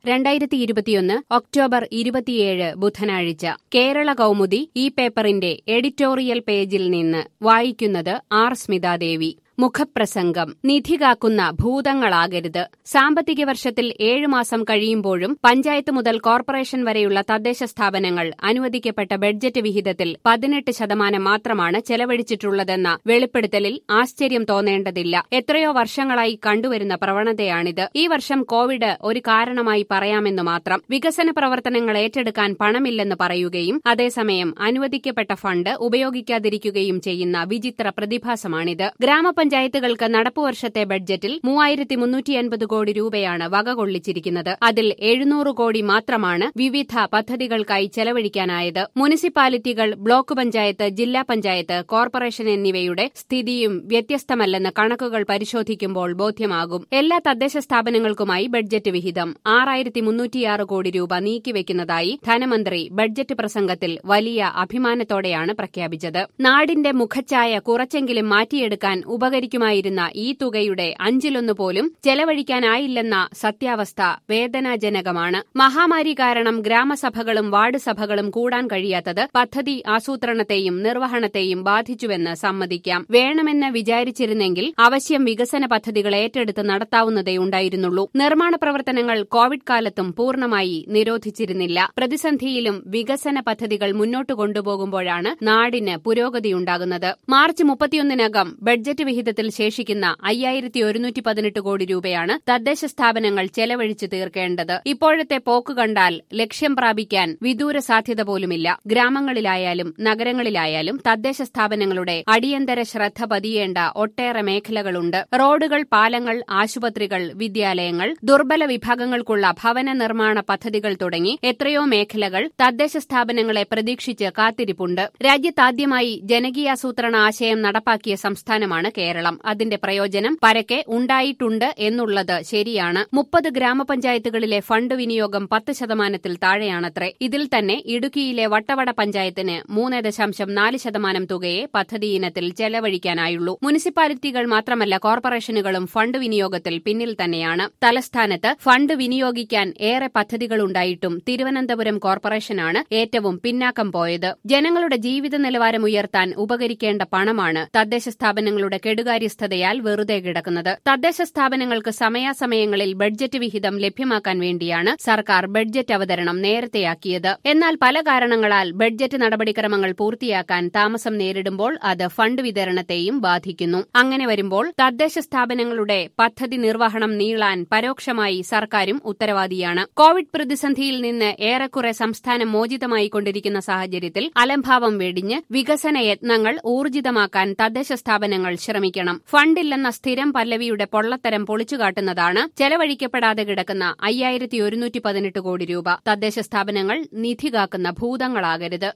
രണ്ടായിരത്തി ഇരുപത്തിയൊന്ന് ഒക്ടോബർ ഇരുപത്തിയേഴ് ബുധനാഴ്ച കേരള കൗമുദി ഈ പേപ്പറിന്റെ എഡിറ്റോറിയൽ പേജിൽ നിന്ന് വായിക്കുന്നത് ആർ സ്മിതാദേവി മുഖപ്രസംഗം നിധി കാക്കുന്ന ഭൂതങ്ങളാകരുത് സാമ്പത്തിക വർഷത്തിൽ ഏഴു മാസം കഴിയുമ്പോഴും പഞ്ചായത്ത് മുതൽ കോർപ്പറേഷൻ വരെയുള്ള തദ്ദേശ സ്ഥാപനങ്ങൾ അനുവദിക്കപ്പെട്ട ബഡ്ജറ്റ് വിഹിതത്തിൽ പതിനെട്ട് ശതമാനം മാത്രമാണ് ചെലവഴിച്ചിട്ടുള്ളതെന്ന വെളിപ്പെടുത്തലിൽ ആശ്ചര്യം തോന്നേണ്ടതില്ല എത്രയോ വർഷങ്ങളായി കണ്ടുവരുന്ന പ്രവണതയാണിത് ഈ വർഷം കോവിഡ് ഒരു കാരണമായി പറയാമെന്ന് മാത്രം വികസന പ്രവർത്തനങ്ങൾ ഏറ്റെടുക്കാൻ പണമില്ലെന്ന് പറയുകയും അതേസമയം അനുവദിക്കപ്പെട്ട ഫണ്ട് ഉപയോഗിക്കാതിരിക്കുകയും ചെയ്യുന്ന വിചിത്ര പ്രതിഭാസമാണിത് ഗ്രാമപഞ്ചായത്തുകൾക്ക് നടപ്പുവർഷത്തെ ബഡ്ജറ്റിൽ മൂവായിരത്തി മുന്നൂറ്റി അൻപത് കോടി രൂപയാണ് വകകൊള്ളിച്ചിരിക്കുന്നത് അതിൽ എഴുന്നൂറ് കോടി മാത്രമാണ് വിവിധ പദ്ധതികൾക്കായി ചെലവഴിക്കാനായത് മുനിസിപ്പാലിറ്റികൾ ബ്ലോക്ക് പഞ്ചായത്ത് ജില്ലാ പഞ്ചായത്ത് കോർപ്പറേഷൻ എന്നിവയുടെ സ്ഥിതിയും വ്യത്യസ്തമല്ലെന്ന് കണക്കുകൾ പരിശോധിക്കുമ്പോൾ ബോധ്യമാകും എല്ലാ തദ്ദേശ സ്ഥാപനങ്ങൾക്കുമായി ബഡ്ജറ്റ് വിഹിതം ആറായിരത്തി മുന്നൂറ്റിയാറ് കോടി രൂപ നീക്കിവെക്കുന്നതായി ധനമന്ത്രി ബഡ്ജറ്റ് പ്രസംഗത്തിൽ വലിയ അഭിമാനത്തോടെയാണ് പ്രഖ്യാപിച്ചത് നാടിന്റെ മുഖച്ഛായ കുറച്ചെങ്കിലും മാറ്റിയെടുക്കാൻ ഉപകരിക്കുമായിരുന്ന ഈ തുകയുടെ അഞ്ചിലൊന്നു പോലും ചെലവഴിക്കാനായില്ലെന്ന സത്യാവസ്ഥ വേദനാജനകമാണ് മഹാമാരി കാരണം ഗ്രാമസഭകളും വാർഡ് സഭകളും കൂടാൻ കഴിയാത്തത് പദ്ധതി ആസൂത്രണത്തെയും നിർവഹണത്തെയും ബാധിച്ചുവെന്ന് സമ്മതിക്കാം വേണമെന്ന് വിചാരിച്ചിരുന്നെങ്കിൽ അവശ്യം വികസന പദ്ധതികൾ ഏറ്റെടുത്ത് നടത്താവുന്നതേ ഉണ്ടായിരുന്നുള്ളൂ നിർമ്മാണ പ്രവർത്തനങ്ങൾ കോവിഡ് കാലത്തും പൂർണ്ണമായി നിരോധിച്ചിരുന്നില്ല പ്രതിസന്ധിയിലും വികസന പദ്ധതികൾ മുന്നോട്ട് കൊണ്ടുപോകുമ്പോഴാണ് നാടിന് പുരോഗതിയുണ്ടാകുന്നത് മാർച്ച് മുപ്പത്തിയൊന്നിനകം ബഡ്ജറ്റ് വിഹിതത്തിൽ ശേഷിക്കുന്ന അയ്യായിരത്തി ഒരുന്നൂറ്റി പതിനെട്ട് കോടി രൂപയാണ് തദ്ദേശ സ്ഥാപനങ്ങൾ ചെലവഴിച്ചു തീർക്കേണ്ടത് ഇപ്പോഴത്തെ പോക്ക് കണ്ടാൽ ലക്ഷ്യം പ്രാപിക്കാൻ വിദൂര സാധ്യത പോലുമില്ല ഗ്രാമങ്ങളിലായാലും നഗരങ്ങളിലായാലും തദ്ദേശ സ്ഥാപനങ്ങളുടെ അടിയന്തര ശ്രദ്ധ പതിയേണ്ട ഒട്ടേറെ മേഖലകളുണ്ട് റോഡുകൾ പാലങ്ങൾ ആശുപത്രികൾ വിദ്യാലയങ്ങൾ ദുർബല വിഭാഗങ്ങൾക്കുള്ള ഭവന നിർമ്മാണ പദ്ധതികൾ തുടങ്ങി എത്രയോ മേഖലകൾ തദ്ദേശ സ്ഥാപനങ്ങളെ പ്രതീക്ഷിച്ച് കാത്തിരിപ്പുണ്ട് രാജ്യത്താദ്യമായി ജനകീയാസൂത്രണ ആശയം നടപ്പാക്കിയ സംസ്ഥാനമാണ് കേരളം അതിന്റെ പ്രയോജനം പരക്കെ ഉണ്ടായിട്ടുണ്ട് എന്നുള്ളത് ശരിയാണ് മുപ്പത് ഗ്രാമപഞ്ചായത്തുകളിലെ ഫണ്ട് വിനിയോഗം പത്ത് ശതമാനത്തിൽ താഴെയാണത്രേ ഇതിൽ തന്നെ ഇടുക്കിയിലെ വട്ടവട പഞ്ചായത്തിന് മൂന്ന് ദശാംശം നാല് ശതമാനം തുകയെ പദ്ധതി ഇനത്തിൽ ചെലവഴിക്കാനായുള്ളൂ മുനിസിപ്പാലിറ്റികൾ മാത്രമല്ല കോർപ്പറേഷനുകളും ഫണ്ട് വിനിയോഗത്തിൽ പിന്നിൽ തന്നെയാണ് തലസ്ഥാനത്ത് ഫണ്ട് വിനിയോഗിക്കാൻ ഏറെ പദ്ധതികളുണ്ടായിട്ടും തിരുവനന്തപുരം കോർപ്പറേഷനാണ് ഏറ്റവും പിന്നാക്കം പോയത് ജനങ്ങളുടെ ജീവിത നിലവാരം ഉയർത്താൻ ഉപകരിക്കേണ്ട പണമാണ് തദ്ദേശ സ്ഥാപനങ്ങളുടെ കെടുകാര്യസ്ഥതയാൽ വെറുതെ കിടക്കുന്നത് തദ്ദേശ സ്ഥാപനങ്ങൾക്ക് സമയാസമയങ്ങളിൽ ബഡ്ജറ്റ് വിഹിതം ലഭ്യമാക്കാൻ വേണ്ടിയാണ് സർക്കാർ ബഡ്ജറ്റ് അവതരണം നേരത്തെയാക്കിയത് എന്നാൽ പല കാരണങ്ങളാൽ ബഡ്ജറ്റ് നടപടിക്രമങ്ങൾ പൂർത്തിയാക്കാൻ താമസം നേരിടുമ്പോൾ അത് ഫണ്ട് വിതരണത്തെയും ബാധിക്കുന്നു അങ്ങനെ വരുമ്പോൾ തദ്ദേശ സ്ഥാപനങ്ങളുടെ പദ്ധതി നിർവഹണം നീളാൻ പരോക്ഷമായി സർക്കാരും ഉത്തരവാദിയാണ് കോവിഡ് പ്രതിസന്ധിയിൽ നിന്ന് ഏറെക്കുറെ സംസ്ഥാനം മോചിതമായി കൊണ്ടിരിക്കുന്ന സാഹചര്യത്തിൽ അലംഭാവം വെടിഞ്ഞ് വികസന യത്നങ്ങൾ ഊർജിതമാക്കാൻ തദ്ദേശ സ്ഥാപനങ്ങൾ ശ്രമിക്കണം ഫണ്ടില്ലെന്ന സ്ഥിരം പല്ലവിയുടെ പൊള്ളത്തരം പൊളിച്ചുകാട്ടുന്നതാണ് ചെലവഴിക്കപ്പെടാതെ കിടക്കുന്ന അയ്യായിരത്തി ഒരുന്നൂറ്റി പതിനെട്ട് കോടി രൂപ തദ്ദേശ സ്ഥാപനങ്ങൾ നിധി കാക്കുന്ന ഭൂതങ്ങളാകരുത്